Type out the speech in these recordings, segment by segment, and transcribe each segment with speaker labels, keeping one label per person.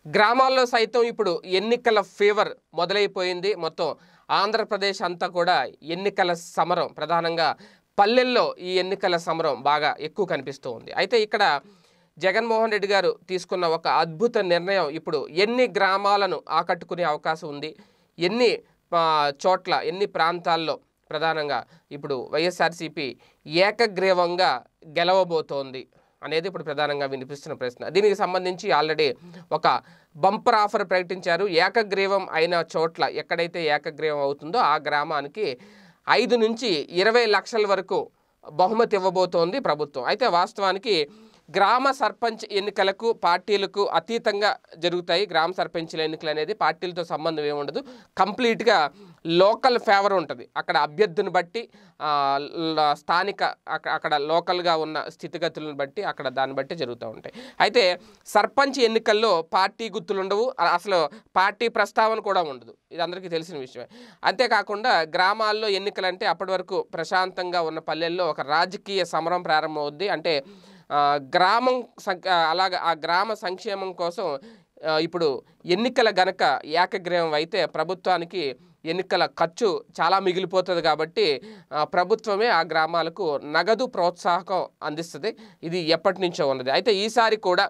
Speaker 1: గ్రామాల్లో సైతం ఇప్పుడు ఎన్నికల ఫీవర్ మొదలైపోయింది మొత్తం ఆంధ్రప్రదేశ్ అంతా కూడా ఎన్నికల సమరం ప్రధానంగా పల్లెల్లో ఈ ఎన్నికల సమరం బాగా ఎక్కువ కనిపిస్తూ ఉంది అయితే ఇక్కడ జగన్మోహన్ రెడ్డి గారు తీసుకున్న ఒక అద్భుత నిర్ణయం ఇప్పుడు ఎన్ని గ్రామాలను ఆకట్టుకునే అవకాశం ఉంది ఎన్ని ఆ, చోట్ల ఎన్ని ప్రాంతాల్లో ప్రధానంగా ఇప్పుడు వైఎస్ఆర్సీపీ ఏకగ్రీవంగా గెలవబోతోంది అనేది ఇప్పుడు ప్రధానంగా వినిపిస్తున్న ప్రశ్న దీనికి సంబంధించి ఆల్రెడీ ఒక బంపర్ ఆఫర్ ప్రకటించారు ఏకగ్రీవం అయిన చోట్ల ఎక్కడైతే ఏకగ్రీవం అవుతుందో ఆ గ్రామానికి ఐదు నుంచి ఇరవై లక్షల వరకు బహుమతి ఇవ్వబోతోంది ప్రభుత్వం అయితే వాస్తవానికి గ్రామ సర్పంచ్ ఎన్నికలకు పార్టీలకు అతీతంగా జరుగుతాయి గ్రామ సర్పంచ్ల ఎన్నికలు అనేది పార్టీలతో సంబంధం ఏముండదు కంప్లీట్గా లోకల్ ఫేవర్ ఉంటుంది అక్కడ అభ్యర్థిని బట్టి ఆ, ల- స్థానిక అక్క- అక్కడ లోకల్గా ఉన్న స్థితిగతులను బట్టి అక్కడ దాన్ని బట్టి జరుగుతూ ఉంటాయి అయితే సర్పంచ్ ఎన్నికల్లో పార్టీ గుర్తులు ఉండవు అ- అసలు పార్టీ ప్రస్తావన కూడా ఉండదు ఇది అందరికీ తెలిసిన విషయమే అంతేకాకుండా గ్రామాల్లో ఎన్నికలంటే అప్పటి వరకు ప్రశాంతంగా ఉన్న పల్లెల్లో ఒక రాజకీయ సమరం ప్రారంభమవుద్ది అంటే ఆ, గ్రామం సం- ఆ, అలాగ ఆ గ్రామ సంక్షేమం కోసం ఆ, ఇప్పుడు ఎన్నికల గనక ఏకగ్రీవం అయితే ప్రభుత్వానికి ఎన్నికల ఖర్చు చాలా మిగిలిపోతుంది కాబట్టి ఆ, ప్రభుత్వమే ఆ గ్రామాలకు నగదు ప్రోత్సాహకం అందిస్తుంది ఇది ఎప్పటి నుంచో ఉన్నది అయితే ఈసారి కూడా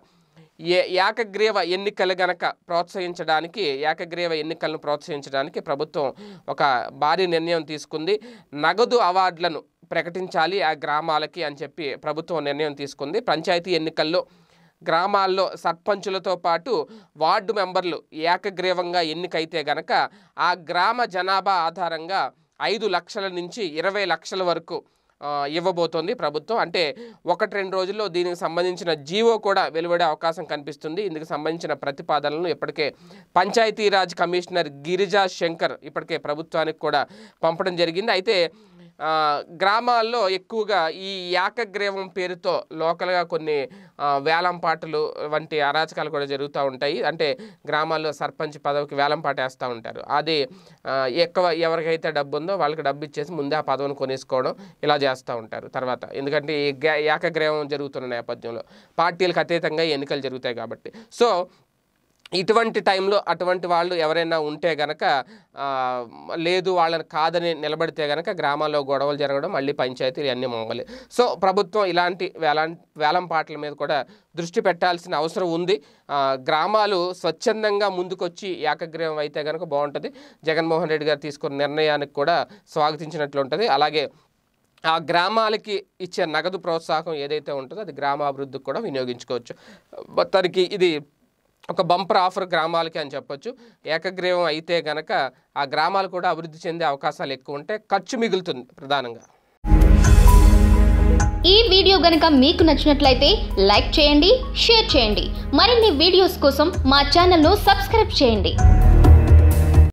Speaker 1: ఏ ఏకగ్రీవ ఎన్నికలు గనక ప్రోత్సహించడానికి ఏకగ్రీవ ఎన్నికలను ప్రోత్సహించడానికి ప్రభుత్వం ఒక భారీ నిర్ణయం తీసుకుంది నగదు అవార్డులను ప్రకటించాలి ఆ గ్రామాలకి అని చెప్పి ప్రభుత్వం నిర్ణయం తీసుకుంది పంచాయతీ ఎన్నికల్లో గ్రామాల్లో సర్పంచులతో పాటు వార్డు మెంబర్లు ఏకగ్రీవంగా ఎన్నికైతే గనక ఆ గ్రామ జనాభా ఆధారంగా ఐదు లక్షల నుంచి ఇరవై లక్షల వరకు ఆ, ఇవ్వబోతోంది ప్రభుత్వం అంటే ఒకటి రెండు రోజుల్లో దీనికి సంబంధించిన జీవో కూడా వెలువడే అవకాశం కనిపిస్తుంది ఇందుకు సంబంధించిన ప్రతిపాదనలను ఇప్పటికే పంచాయతీరాజ్ కమిషనర్ గిరిజా శంకర్ ఇప్పటికే ప్రభుత్వానికి కూడా పంపడం జరిగింది అయితే ఆ, గ్రామాల్లో ఎక్కువగా ఈ ఏకగ్రీవం పేరుతో లోకల్గా కొన్ని ఆ, వేలం పాటలు వంటి అరాచకాలు కూడా జరుగుతూ ఉంటాయి అంటే గ్రామాల్లో సర్పంచ్ పదవికి వేలం పాట వేస్తూ ఉంటారు అది ఆ, ఎక్కువ ఎవరికైతే డబ్బు ఉందో వాళ్ళకి డబ్బు ఇచ్చేసి ముందే ఆ పదవిని కొనేసుకోవడం ఇలా చేస్తూ ఉంటారు తర్వాత ఎందుకంటే ఈ గ్యా- ఏకగ్రీవం జరుగుతున్న నేపథ్యంలో పార్టీలకు అతీతంగా ఈ ఎన్నికలు జరుగుతాయి కాబట్టి సో ఇటువంటి టైంలో అటువంటి వాళ్ళు ఎవరైనా ఉంటే గనక ఆ, లేదు వాళ్ళని కాదని నిలబడితే గనక గ్రామాల్లో గొడవలు జరగడం మళ్ళీ పంచాయతీలు అన్నీ మొంగలి సో ప్రభుత్వం ఇలాంటి వేలం వేలం పాటల మీద కూడా దృష్టి పెట్టాల్సిన అవసరం ఉంది ఆ, గ్రామాలు స్వచ్ఛందంగా ముందుకొచ్చి ఏకగ్రీవం అయితే కనుక బాగుంటుంది జగన్మోహన్ రెడ్డి గారు తీసుకున్న నిర్ణయానికి కూడా స్వాగతించినట్లు ఉంటుంది అలాగే ఆ గ్రామాలకి ఇచ్చే నగదు ప్రోత్సాహం ఏదైతే ఉంటుందో అది గ్రామాభివృద్ధికి కూడా వినియోగించుకోవచ్చు మొత్తానికి ఇది ఒక బంపర్ ఆఫర్ గ్రామాలకి అని చెప్పొచ్చు ఏకగ్రీవం అయితే గనక ఆ గ్రామాలు కూడా అభివృద్ధి చెందే అవకాశాలు ఎక్కువ ఉంటే ఖర్చు మిగులుతుంది ప్రధానంగా
Speaker 2: ఈ వీడియో గనుక మీకు నచ్చినట్లయితే లైక్ చేయండి షేర్ చేయండి మరిన్ని వీడియోస్ కోసం మా ఛానల్ను సబ్స్క్రైబ్ చేయండి